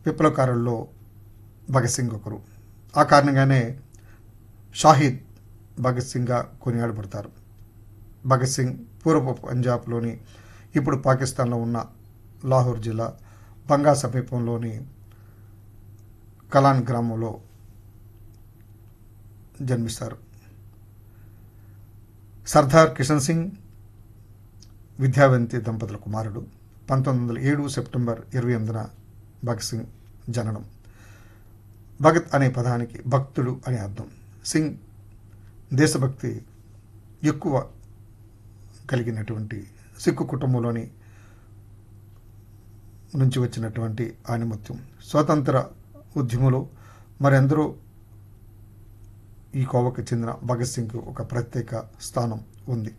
విప్లవకారుల్లో భగత్ సింగ్ ఒకరు ఆ కారణంగానే షాహిద్ భగత్ సింగ్గా కొనియాడబడతారు భగత్ సింగ్ పూర్వ పంజాబ్లోని ఇప్పుడు పాకిస్తాన్లో ఉన్న లాహోర్ జిల్లా బంగా సమీపంలోని కలాన్ గ్రామంలో జన్మిస్తారు సర్దార్ కిషన్ సింగ్ విద్యావంతి దంపతుల కుమారుడు పంతొమ్మిది వందల ఏడు సెప్టెంబర్ ఇరవై ఎనిమిదిన భగత్ సింగ్ జననం భగత్ అనే పదానికి భక్తుడు అనే అర్థం సింగ్ దేశభక్తి ఎక్కువ కలిగినటువంటి సిక్కు కుటుంబంలోని నుంచి వచ్చినటువంటి ఆనిమత్యం స్వాతంత్ర ఉద్యమంలో మరెందరో ఈ కోవకు చెందిన భగత్ సింగ్కు ఒక ప్రత్యేక స్థానం ఉంది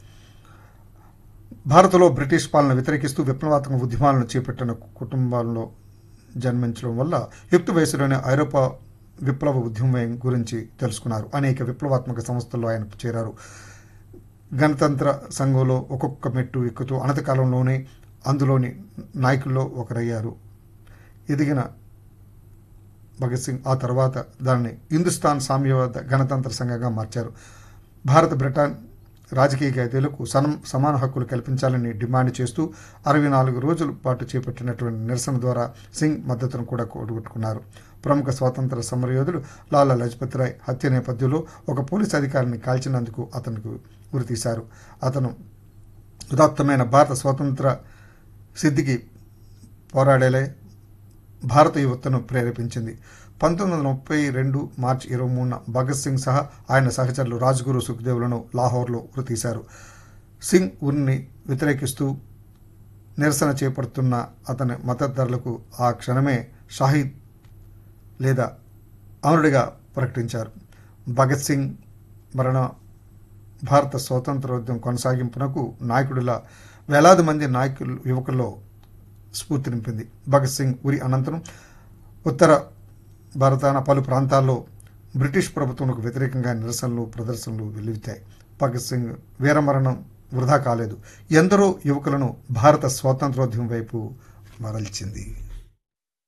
భారత్లో బ్రిటిష్ పాలన వ్యతిరేకిస్తూ విప్లవాత్మక ఉద్యమాలను చేపట్టిన కుటుంబాల్లో జన్మించడం వల్ల యుక్త వయసులోనే ఐరోపా విప్లవ ఉద్యమం గురించి తెలుసుకున్నారు అనేక విప్లవాత్మక సంస్థల్లో ఆయన చేరారు గణతంత్ర సంఘంలో ఒక్కొక్క మెట్టు ఎక్కుతూ అనతకాలంలోనే అందులోని నాయకుల్లో ఒకరయ్యారు ఎదిగిన భగత్ సింగ్ ఆ తర్వాత దానిని హిందుస్థాన్ సామ్యవాద గణతంత్ర సంఘంగా మార్చారు భారత బ్రిటన్ రాజకీయ ఖైదీలకు సనం సమాన హక్కులు కల్పించాలని డిమాండ్ చేస్తూ అరవై నాలుగు రోజుల పాటు చేపట్టినటువంటి నిరసన ద్వారా సింగ్ మద్దతును కూడా కూడగొట్టుకున్నారు ప్రముఖ స్వాతంత్ర సమరయోధుడు లాలా లజపత్ రాయ్ హత్య నేపథ్యంలో ఒక పోలీస్ అధికారిని కాల్చినందుకు అతనికి ఉరితీశారు అతను ఉదాత్తమైన భారత స్వాతంత్ర సిద్ధికి పోరాడేలే భారత యువతను ప్రేరేపించింది పంతొమ్మిది వందల ముప్పై రెండు మార్చి ఇరవై మూడున భగత్ సింగ్ సహా ఆయన సహచరులు రాజ్గురు సుఖ్దేవులను లాహోర్లో ఉరితీశారు సింగ్ ఉరిని వ్యతిరేకిస్తూ నిరసన చేపడుతున్న అతని మద్దతుదారులకు ఆ క్షణమే షాహిద్ లేదా అమరుడిగా ప్రకటించారు భగత్ సింగ్ మరణ భారత స్వాతంత్రోద్యమం కొనసాగింపునకు నాయకుడిలా వేలాది మంది నాయకులు యువకుల్లో స్ఫూర్తి నింపింది భగత్ సింగ్ ఉరి అనంతరం ఉత్తర భారతాన పలు ప్రాంతాల్లో బ్రిటిష్ ప్రభుత్వంకు వ్యతిరేకంగా నిరసనలు ప్రదర్శనలు వెల్లువితాయి భగత్ సింగ్ వీరమరణం వృధా కాలేదు ఎందరో యువకులను భారత స్వాతంత్రోద్యమం వైపు మరల్చింది